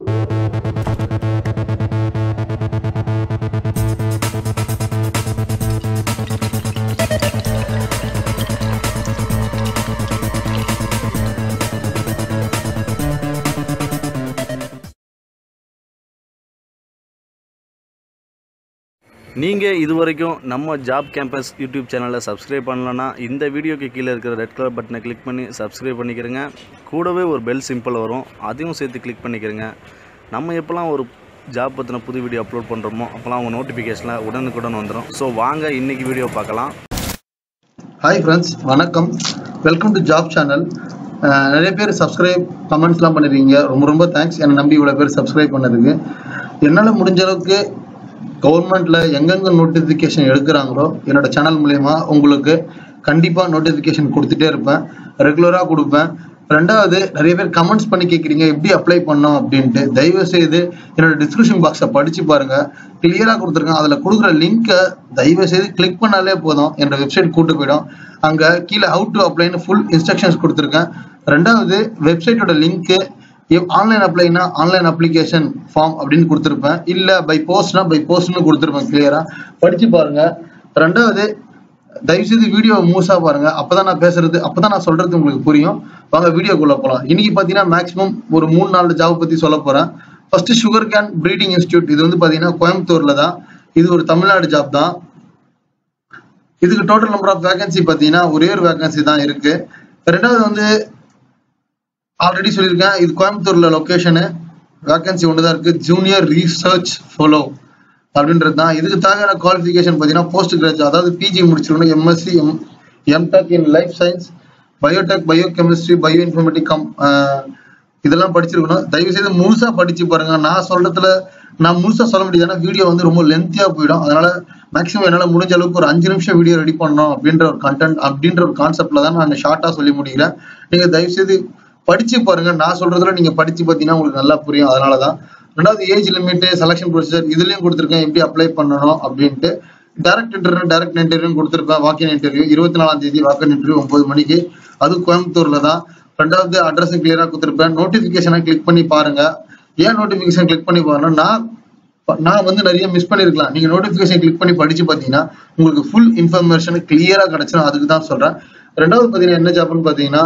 நீங்கள் இது வரைக்கும் நம்ம ஜாப் கேம்பஸ் யூடியூப் சேனலை சப்ஸ்கிரைப் பண்ணலன்னா இந்த வீடியோக்கு கீழே இருக்கிற ரெட் கலர் பட்டனை கிளிக் பண்ணி சப்ஸ்கிரைப் பண்ணிக்கிறங்க கூடவே ஒரு பெல் சிம்பிள் வரும் அதையும் சேர்த்து கிளிக் பண்ணிக்கிறங்க நம்ம எப்போல்லாம் ஒரு ஜாப் பற்றின புது வீடியோ அப்லோட் பண்ணுறோமோ அப்போல்லாம் அவங்க நோட்டிஃபிகேஷனில் உடனுக்குடன் வந்துடும் ஸோ வாங்க இன்றைக்கி வீடியோ பார்க்கலாம் ஹாய் ஃப்ரெண்ட்ஸ் வணக்கம் வெல்கம் டு ஜாப் சேனல் நிறைய பேர் சப்ஸ்கிரைப் கமெண்ட்ஸ்லாம் பண்ணிருக்கீங்க ரொம்ப ரொம்ப தேங்க்ஸ் என்னை நம்பி இவ்வளோ பேர் சப்ஸ்கிரைப் பண்ணதுக்கு என்னால் முடிஞ்ச அளவுக்கு கவர்மெண்ட்ல எங்கெங்க நோட்டிஃபிகேஷன் எடுக்கிறாங்களோ என்னோட சேனல் மூலயமா உங்களுக்கு கண்டிப்பாக நோட்டிஃபிகேஷன் கொடுத்துட்டே இருப்பேன் ரெகுலராக கொடுப்பேன் ரெண்டாவது நிறைய பேர் கமெண்ட்ஸ் பண்ணி கேட்குறீங்க எப்படி அப்ளை பண்ணோம் அப்படின்ட்டு தயவு செய்து என்னோட டிஸ்கிரிப்ஷன் பாக்ஸை படிச்சு பாருங்க கிளியராக கொடுத்துருக்கேன் அதில் கொடுக்குற லிங்கை தயவு செய்து கிளிக் பண்ணாலே போதும் என்னோட வெப்சைட் கூட்டு போயிடும் அங்கே கீழே ஹவு டு அப்ளைன்னு ஃபுல் இன்ஸ்ட்ரக்ஷன்ஸ் கொடுத்துருக்கேன் ரெண்டாவது வெப்சைட்டோட லிங்க்கு ஆன்லைன் அப்ளைனா ஆன்லைன் அப்ளிகேஷன் ஃபார்ம் அப்படின்னு கொடுத்துருப்பேன் இல்லை பை போஸ்ட்னா பை போஸ்ட்னு கொடுத்துருப்பேன் கிளியராக படிச்சு பாருங்க ரெண்டாவது தயவுசெய்து வீடியோ மூஸா பாருங்க அப்பதான் நான் பேசுறது அப்பதான் நான் சொல்றது உங்களுக்கு புரியும் வாங்க வீடியோக்குள்ள போலாம் இன்னைக்கு பாத்தீங்கன்னா மேக்ஸிமம் ஒரு மூணு நாலு ஜாப் பத்தி சொல்ல போறேன் first sugarcane breeding institute இது வந்து பாத்தீங்கன்னா கோயம்புத்தூர்ல தான் இது ஒரு தமிழ்நாடு ஜாப் தான் இதுக்கு டோட்டல் நம்பர் ஆஃப் வேகன்சி பாத்தீங்கன்னா ஒரே ஒரு வேகன்சி தான் இருக்கு ரெண்டாவது வந்து ஆல்ரெடி சொல்லியிருக்கேன் இது கோயம்புத்தூர்ல லொக்கேஷனு வேகன்சி ஒன்று தான் இருக்கு ஜூனியர் ரீசர்ச் ஃபோலோ அப்படின்றது தான் இதுக்கு தேவையான குவாலிஃபிகேஷன் பார்த்தீங்கன்னா போஸ்ட் கிராஜுவேட் அதாவது பிஜி முடிச்சிருக்கணும் MSc M MTech in life science biotech biochemistry bioinformatic கம் இதெல்லாம் படிச்சிருக்கணும் தயவு செய்து முழுசா படிச்சு பாருங்க நான் சொல்றதுல நான் முழுசா சொல்ல முடியாது ஏன்னா வீடியோ வந்து ரொம்ப லென்த்தியா போயிடும் அதனால மேக்ஸிமம் என்னால முடிஞ்ச அளவுக்கு ஒரு அஞ்சு நிமிஷம் வீடியோ ரெடி பண்ணணும் அப்படின்ற ஒரு கண்டென்ட் அப்படின்ற ஒரு கான்செப்ட்ல தான் நான் ஷார்ட்டா சொல்லி முடிக்கிறேன் நீங்க தயவு செய்து படிச்சு பாருங்க நான் சொல்றதுல நீங்க படிச்சு பார்த்தீங்கன்னா உங்களுக்கு நல்லா புரியும் அதனாலதான் ரெண்டாவது ஏஜ் லிமிட் செலக்ஷன் ப்ரொசீஜர் இதுலயும் கொடுத்துருக்கேன் எப்படி அப்ளை பண்ணணும் அப்படின்ட்டு டேரக்ட் இன்டர்வியூ டேரக்ட் இன்டர்வியூ கொடுத்துருப்பேன் வாக்கின் இன்டர்வியூ இருபத்தி நாலாம் தேதி வாக்கின் இன்டர்வியூ ஒன்பது மணிக்கு அது கோயம்புத்தூர்ல தான் ரெண்டாவது அட்ரஸும் கிளியரா கொடுத்துருப்பேன் நோட்டிபிகேஷனை கிளிக் பண்ணி பாருங்க ஏன் நோட்டிபிகேஷன் கிளிக் பண்ணி பாருங்க நான் நான் வந்து நிறைய மிஸ் பண்ணிருக்கலாம் நீங்க நோட்டிபிகேஷன் கிளிக் பண்ணி படிச்சு பாத்தீங்கன்னா உங்களுக்கு ஃபுல் இன்ஃபர்மேஷன் கிளியரா கிடைச்சிடும் அதுக்கு தான் சொல்றேன் ரெண்டாவது பாத்தீங்கன்னா என்ன ஜாப்னு பாத்தீங்கன்னா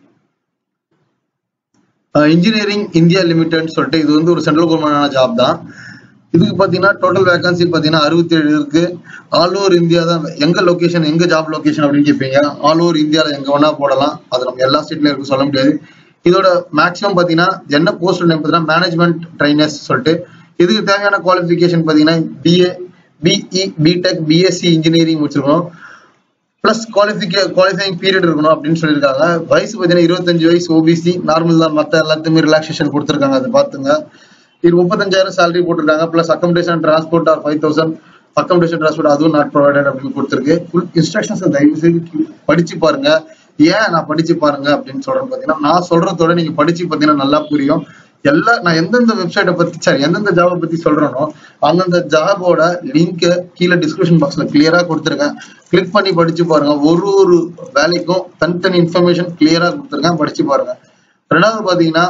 இன்ஜினியரிங் இந்தியா லிமிடெட் சொல்லிட்டு இது வந்து ஒரு சென்ட்ரல் கவர்மெண்டான ஜாப் தான் இதுக்கு பார்த்தீங்கன்னா டோட்டல் வேகன்சி பார்த்தீங்கன்னா அறுபத்தி ஏழு இருக்கு ஆல் ஓவர் இந்தியா தான் எங்க லொகேஷன் எங்க ஜாப் லொகேஷன் அப்படின்னு கேட்பீங்க ஆல் ஓவர் இந்தியாவில் எங்க வேணா போடலாம் அது நம்ம எல்லா ஸ்டேட்லயும் இருக்கு சொல்ல முடியாது இதோட மேக்ஸிமம் பார்த்தீங்கன்னா என்ன போஸ்ட் நேம் பார்த்தீங்கன்னா மேனேஜ்மெண்ட் ட்ரைனர்ஸ் சொல்லிட்டு இதுக்கு தேவையான குவாலிஃபிகேஷன் பார்த்தீங்கன்னா BA BE BTech BSc engineering முடிச்சிருக்கணும் பிளஸ் குவாலிஃபிகே குவாலிஃபைங் பீரியட் இருக்கணும் அப்படின்னு சொல்லியிருக்காங்க வயசு பார்த்தீங்கன்னா இருபத்தஞ்சு வயசு ஓபிசி நார்மல் தான் மற்ற எல்லாத்துக்குமே ரிலாக்ஸேஷன் கொடுத்துருக்காங்க அதை பார்த்துங்க இது முப்பத்தஞ்சாயிரம் சேலரி போட்டிருக்காங்க plus accommodation transport or five thousand accommodation transport அதுவும் நாட் ப்ரொவைடட் அப்படின்னு கொடுத்துருக்கு ஃபுல் இன்ஸ்ட்ரக்ஷன்ஸ் தயவு செய்து படிச்சு பாருங்க ஏன் நான் படிச்சு பாருங்க அப்படின்னு சொல்றேன் பார்த்தீங்கன்னா நான் சொல்றதோட நீங்க படிச்சு பார்த்தீங்கன்னா நல்லா புரியும் எல்லா நான் எந்தெந்த வெப்சைட்டை பத்தி சரி எந்தெந்த ஜாபை பத்தி சொல்றேனோ அந்தந்த ஜாபோட லிங்க் கீழே டிஸ்கிரிப்ஷன் பாக்ஸ்ல கிளியரா கொடுத்துருக்கேன் கிளிக் பண்ணி படிச்சு பாருங்க ஒரு ஒரு வேலைக்கும் தனித்தனி இன்ஃபர்மேஷன் கிளியரா கொடுத்துருக்கேன் படிச்சு பாருங்க ரெண்டாவது பாத்தீங்கன்னா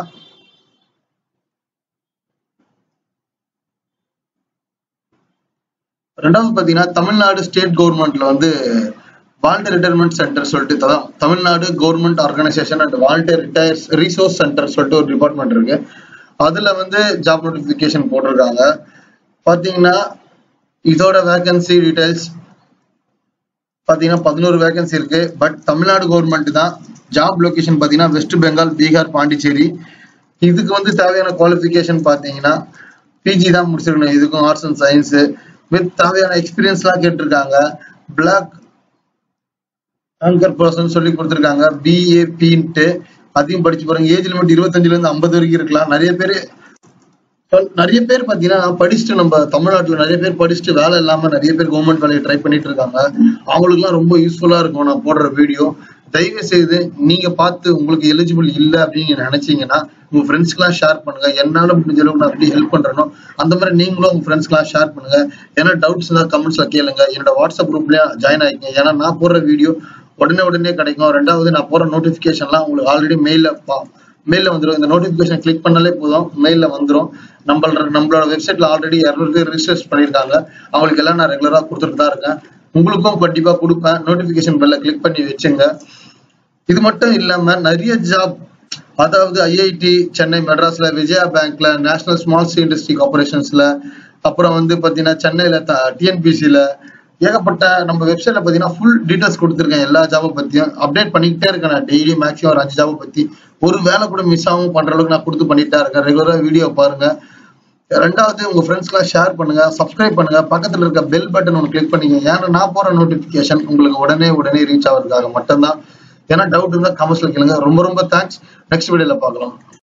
ரெண்டாவது பாத்தீங்கன்னா தமிழ்நாடு ஸ்டேட் கவர்மெண்ட்ல வந்து வாலண்டியர் ரிட்டையர்மெண்ட் சென்டர் சொல்லிட்டு அதான் Tamil Nadu government organisation and volunteer retirees resource centre சொல்லிட்டு ஒரு டிபார்ட்மெண்ட் இருக்கு அதுல வந்து ஜாப் நோட்டிபிகேஷன் போட்டிருக்காங்க பாத்தீங்கன்னா இதோட வேகன்சி டீடைல்ஸ் பாத்தீங்கன்னா பதினோரு வேகன்சி இருக்கு பட் தமிழ்நாடு கவர்மெண்ட் தான் ஜாப் லொகேஷன் பாத்தீங்கன்னா வெஸ்ட் பெங்கால் பீகார் பாண்டிச்சேரி இதுக்கு வந்து தேவையான குவாலிஃபிகேஷன் பாத்தீங்கன்னா பிஜி தான் முடிச்சிருக்கணும் இதுக்கும் ஆர்ட்ஸ் அண்ட் சயின்ஸ் வித் தேவையான எக்ஸ்பீரியன்ஸ்லாம் கேட்டிருக்காங்க பிளாக் ஆங்கர் பர்சன் சொல்லி கொடுத்துருக்காங்க பிஏபின்ட்டு அதையும் படிச்சு பாருங்க ஏஜ் லிமிட் இருபத்தஞ்சுல இருந்து ஐம்பது வரைக்கும் இருக்கலாம் நிறைய பேர் நிறைய பேர் பாத்தீங்கன்னா படிச்சுட்டு நம்ம தமிழ்நாட்டுல நிறைய பேர் படிச்சுட்டு வேலை இல்லாம நிறைய பேர் கவர்மெண்ட் வேலையை ட்ரை பண்ணிட்டு இருக்காங்க அவங்களுக்கு எல்லாம் ரொம்ப யூஸ்ஃபுல்லா இருக்கும் நான் போடுற வீடியோ தயவு செய்து நீங்க பார்த்து உங்களுக்கு எலிஜிபிள் இல்லை அப்படின்னு நீங்க நினைச்சீங்கன்னா உங்க ஃப்ரெண்ட்ஸ்க்குலாம் ஷேர் பண்ணுங்க என்னால முடிஞ்ச அளவுக்கு நான் எப்படி ஹெல்ப் பண்றேனோ அந்த மாதிரி நீங்களும் உங்க ஃப்ரெண்ட்ஸ்க்குலாம் ஷேர் பண்ணுங்க ஏன்னா டவுட்ஸ் இருந்தால் கமெண்ட்ஸ்ல கேளுங்க என்னோட வாட்ஸ்அப் குரூப்லயே ஜாயின் ஆகிக்கங்க ஏன்னா நான் போடுற வீடியோ உடனே உடனே கிடைக்கும் ரெண்டாவது நான் போற நோட்டிபிகேஷன்லாம் உங்களுக்கு ஆல்ரெடி மெயில மெயிலில் வந்துடும் இந்த நோட்டிஃபிகேஷன் கிளிக் பண்ணாலே போதும் மெயிலில் வந்துடும் நம்மளோட நம்மளோட வெப்சைட்ல ஆல்ரெடி இரநூறு பேர் ரிஜிஸ்டர் பண்ணியிருக்காங்க அவங்களுக்கு எல்லாம் நான் ரெகுலராக கொடுத்துட்டு தான் இருக்கேன் உங்களுக்கும் கண்டிப்பாக கொடுப்பேன் நோட்டிஃபிகேஷன் பெல்ல கிளிக் பண்ணி வச்சுங்க இது மட்டும் இல்லாம நிறைய ஜாப் அதாவது ஐஐடி சென்னை மெட்ராஸ்ல விஜயா பேங்க்ல நேஷனல் ஸ்மால் ஸ்கேல் இண்டஸ்ட்ரி கார்பரேஷன்ஸ்ல அப்புறம் வந்து பாத்தீங்கன்னா சென்னையில டிஎன்பிசில ஏகப்பட்ட நம்ம வெப்சைட்ல பாத்தீங்கன்னா ஃபுல் டீடைல்ஸ் கொடுத்துருக்கேன் எல்லா ஜாபை பத்தியும் அப்டேட் பண்ணிக்கிட்டே இருக்கேன் நான் டெய்லி மேக்ஸிமம் ஒரு அஞ்சு ஜாபை பத்தி ஒரு வேலை கூட மிஸ் ஆகாம பண்ற அளவுக்கு நான் கொடுத்து பண்ணிட்டே இருக்கேன் ரெகுலரா வீடியோ பாருங்க ரெண்டாவது உங்க ஃப்ரெண்ட்ஸ்க்குலாம் ஷேர் பண்ணுங்க சப்ஸ்கிரைப் பண்ணுங்க பக்கத்துல இருக்க பெல் பட்டன் ஒன்று கிளிக் பண்ணிக்கோங்க ஏன்னா நான் போற நோட்டிபிகேஷன் உங்களுக்கு உடனே உடனே ரீச் ஆகிறதுக்காக மட்டும்தான் ஏன்னா டவுட் இருந்தா கமெண்ட்ஸ்ல கேளுங்க ரொம்ப ரொம்ப தேங்க்ஸ் நெக்ஸ்ட் வீடியோல பார்க்கலாம்